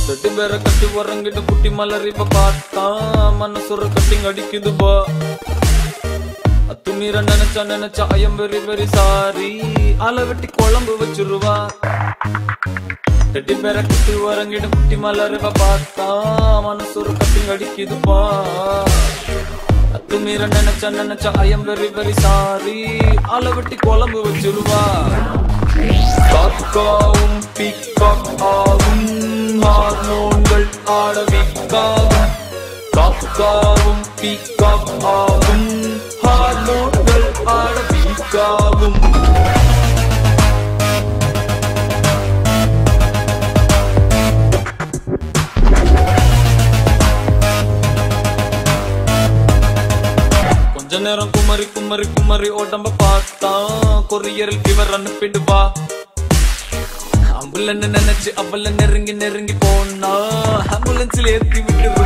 ரெண்டு பேரை கட்டி உறங்கிட்டு குட்டி மலர் இப்ப பார்த்தா மனசுற கட்டிங் அடிக்குது பா அத்துமீற நினைச்சா நினைச்சா ஐயம் வெரி வெரி சாரி அலை வெட்டி குழம்பு வச்சிருவா ரெட்டி பேரை கட்டி உறங்கிட்டு குட்டி மலர் இப்ப பார்த்தா மனசுற கட்டிங் அடிக்குதுப்பா அத்துமீற நினைச்சா நினைச்சா ஐயம் வெரி வெரி சாரி அலை வெட்டி குழம்பு வச்சிருவா காக்காவும் பிக்காக் ஆகும் ஹார்மோன்கள் ஆடவிக்காகும் காக்காவும் பிக்காக் ஆகும் ஹார்மோன்கள் ஆடவிக்காகும் கொஞ்ச நேரம் குமரி குமரி குமரி உடம்ப பார்த்தா கொரியரில் ஃபீவர் அனுப்பிடுவா அம்புலன்னு நினைச்சு அவள நெருங்கி நெருங்கி போனா ஆம்புலன்ஸ்ல ஏத்தி விட்டு